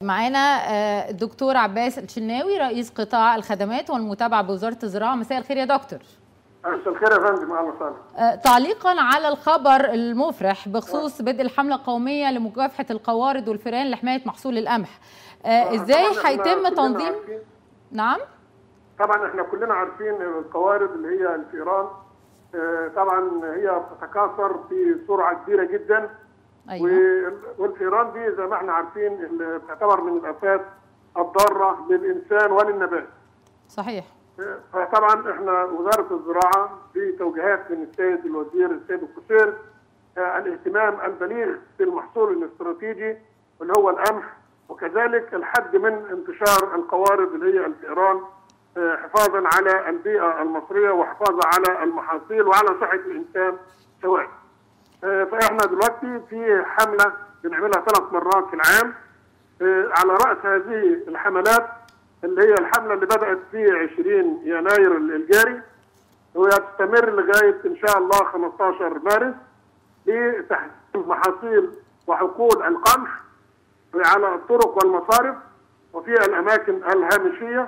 معانا آه، الدكتور عباس الشناوي رئيس قطاع الخدمات والمتابعه بوزاره الزراعه مساء الخير يا دكتور مساء الخير يا فندم اهلا وسهلا آه، تعليقا على الخبر المفرح بخصوص بدء الحمله القوميه لمكافحه القوارض والفئران لحمايه محصول القمح آه، ازاي طبعاً إحنا هيتم كلنا تنظيم عارفين- نعم طبعا احنا كلنا عارفين القوارض اللي هي الفئران آه، طبعا هي بتتكاثر بسرعه كبيره جدا ايوه وال- والفئران دي زي ما احنا عارفين اللي بتعتبر من الافات الضاره للانسان وللنبات صحيح آه، فطبعا احنا وزاره الزراعه بتوجيهات من السيد الوزير السيد القصير آه، الاهتمام البليغ بالمحصول الاستراتيجي اللي هو القمح وكذلك الحد من انتشار القوارض اللي هي الفئران آه، حفاظا على البيئه المصريه وحفاظا على المحاصيل وعلى صحه الانسان سواء. آه، فاحنا دلوقتي في حمله بنعملها ثلاث مرات في العام آه، على راس هذه الحملات اللي هي الحمله اللي بدات في 20 يناير الجاري وهتستمر لغايه ان شاء الله 15 مارس لتحسين محاصيل وحقول القمح على الطرق والمصارف وفي الاماكن الهامشيه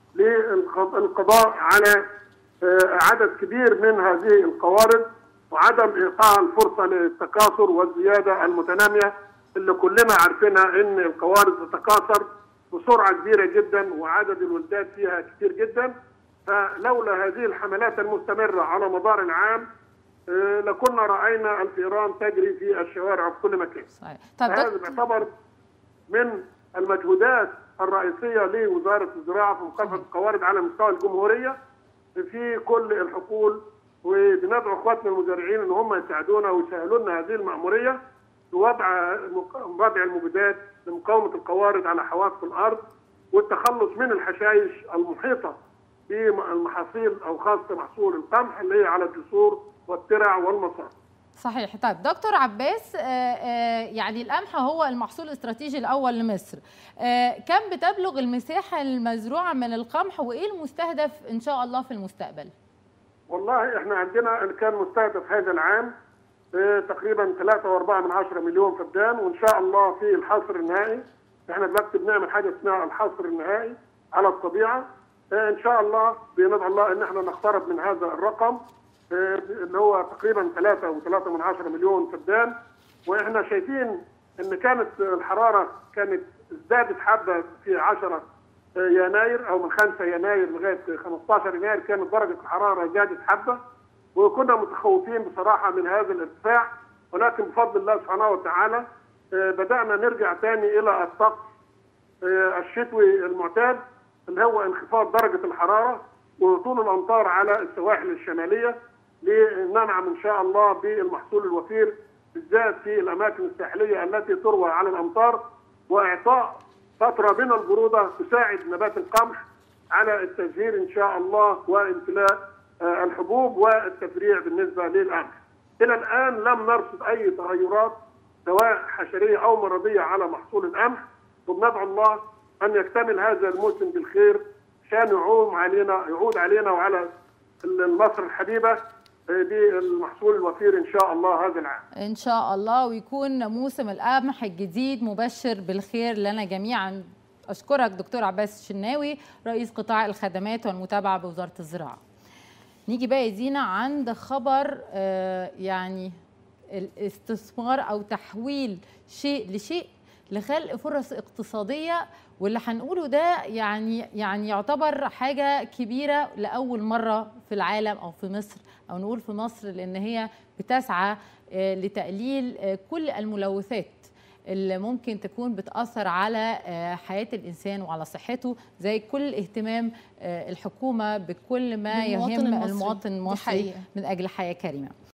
للقضاء على آه، عدد كبير من هذه القوارض وعدم اعطاء الفرصه للتكاثر والزياده المتناميه اللي كلنا عارفينها ان القوارض تتكاثر بسرعه كبيره جدا وعدد الولدات فيها كتير جدا فلولا هذه الحملات المستمره على مدار العام آه، لكنا راينا الفئران تجري في الشوارع في كل مكان. صحيح طب هذا دكتور يعتبر من المجهودات الرئيسيه لوزاره الزراعه في مكافحه القوارض على مستوى الجمهوريه في كل الحقول وبندعو اخواتنا المزارعين ان هم يساعدونا ويسهلوا لنا هذه المأموريه بوضع وضع المبيدات لمقاومه القوارض على حواف الارض والتخلص من الحشائش المحيطه بالمحاصيل او خاصه محصول القمح اللي هي على الجسور والترع والمصارف. صحيح طيب دكتور عباس آه، آه، يعني القمح هو المحصول الاستراتيجي الاول لمصر آه، كم بتبلغ المساحه المزروعه من القمح وايه المستهدف ان شاء الله في المستقبل والله احنا عندنا اللي كان مستهدف هذا العام آه، تقريبا 3.4 من عشرة مليون فدان وان شاء الله في الحصر النهائي احنا دلوقتي بنعمل حاجه اسمها الحصر النهائي على الطبيعه آه، ان شاء الله بندعو الله ان احنا نقترب من هذا الرقم آه، اللي هو تقريبا 3.3 من عشرة مليون فدان واحنا شايفين ان كانت الحراره كانت ازدادت حبه في 10 يناير او من 5 يناير لغايه 15 يناير كانت درجه الحراره زادت حبه وكنا متخوفين بصراحه من هذا الارتفاع ولكن بفضل الله سبحانه وتعالى آه، بدانا نرجع تاني الى الطقس آه، الشتوي المعتاد اللي هو انخفاض درجه الحراره وهطول الامطار على السواحل الشماليه لننعم ان شاء الله بالمحصول الوفير بالذات في الاماكن الساحليه التي تروى على الامطار واعطاء فتره من البروده تساعد نبات القمح على التزهير ان شاء الله وامتلاء آه، الحبوب والتفريع بالنسبه للقمح. الى الان لم نرصد اي تغيرات سواء حشريه او مرضيه على محصول القمح وبندعو الله ان يكتمل هذا الموسم بالخير عشان يعوم علينا يعود علينا وعلى مصر الحبيبه آه، بالمحصول الوفير ان شاء الله هذا العام. ان شاء الله ويكون موسم القمح الجديد مبشر بالخير لنا جميعا اشكرك دكتور عباس الشناوي رئيس قطاع الخدمات والمتابعه بوزاره الزراعه نيجي بقى يا دينا عند خبر آه، يعني الاستثمار او تحويل شيء لشيء لخلق فرص اقتصاديه واللي هنقوله ده يعني يعني يعتبر حاجه كبيره لاول مره في العالم او في مصر او نقول في مصر لان هي بتسعى آه، لتقليل آه، كل الملوثات اللي ممكن تكون بتأثر على آه، حياة الإنسان وعلى صحته زي كل اهتمام آه، الحكومة بكل ما بالمواطن يهم المصري. المواطن دي المصري حقيقة. من أجل حياة كريمة